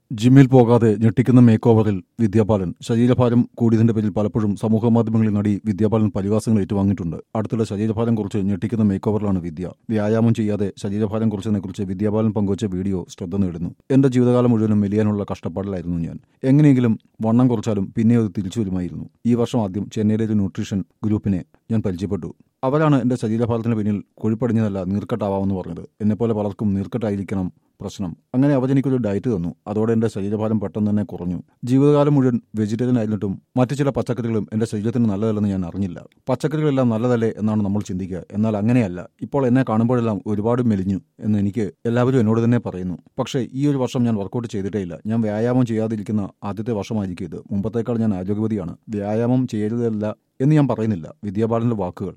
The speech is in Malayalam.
ജിമ്മിൽ പോകാതെ ഞെട്ടിക്കുന്ന മേക്ക് ഓവറിൽ വിദ്യാപാലൻ ശരീരഭാരം കൂടിയതിന്റെ പേരിൽ പലപ്പോഴും സമൂഹ മാധ്യമങ്ങളിൽ നടി വിദ്യാപാലൻ പരിഹാസങ്ങൾ ഏറ്റുവാങ്ങിയിട്ടുണ്ട് അടുത്തിടെ ശരീരഭാരം കുറിച്ച് ഞെട്ടിക്കുന്ന മേക്ക് ഓവറിലാണ് വിദ്യ വ്യായാമം ചെയ്യാതെ ശരീരഭാരം കുറിച്ചതിനെക്കുറിച്ച് വിദ്യാപാലൻ പങ്കുവച്ച വീഡിയോ ശ്രദ്ധ നേടുന്നു എന്റെ ജീവിതകാലം മുഴുവനും മെലിയാനുള്ള കഷ്ടപ്പാടിലായിരുന്നു ഞാൻ എങ്ങനെയെങ്കിലും വണ്ണം കുറച്ചാലും പിന്നെ അത് തിരിച്ചു വരുമായിരുന്നു ഈ വർഷം ആദ്യം ചെന്നൈയിലെ ഒരു ന്യൂട്രീഷൻ ഗ്രൂപ്പിനെ ഞാൻ പരിചയപ്പെട്ടു അവരാണ് എന്റെ ശരീരഭാരത്തിന് പിന്നിൽ കൊഴുപ്പടിഞ്ഞതല്ല നീർക്കെട്ടാവാമെന്ന് പറഞ്ഞത് എന്നെപ്പോലെ പലർക്കും നീർക്കെട്ടായിരിക്കണം പ്രശ്നം അങ്ങനെ അവരെനിക്കൊരു ഡയറ്റ് തന്നു അതോടെ എന്റെ ശരീരഭാരം പെട്ടെന്ന് തന്നെ കുറഞ്ഞു ജീവിതകാലം മുഴുവൻ വെജിറ്റേറിയൻ ആയിരുന്നിട്ടും മറ്റു ചില പച്ചക്കറികളും എന്റെ ശരീരത്തിന് നല്ലതല്ലെന്ന് ഞാൻ അറിഞ്ഞില്ല പച്ചക്കറികളെല്ലാം നല്ലതല്ലേ എന്നാണ് നമ്മൾ ചിന്തിക്കുക എന്നാൽ അങ്ങനെയല്ല ഇപ്പോൾ എന്നെ കാണുമ്പോഴെല്ലാം ഒരുപാട് മെലിഞ്ഞു എന്ന് എനിക്ക് എല്ലാവരും എന്നോട് തന്നെ പറയുന്നു പക്ഷേ ഈ ഒരു വർഷം ഞാൻ വർക്കൗട്ട് ചെയ്തിട്ടേ ഇല്ല ഞാൻ വ്യായാമം ചെയ്യാതിരിക്കുന്ന ആദ്യത്തെ വർഷമായിരിക്കും ഇത് മുമ്പത്തേക്കാൾ ഞാൻ ആരോഗ്യവതിയാണ് വ്യായാമം ചെയ്യരുതല്ല എന്ന് ഞാൻ പറയുന്നില്ല വിദ്യാപാലന്റെ വാക്കുകൾ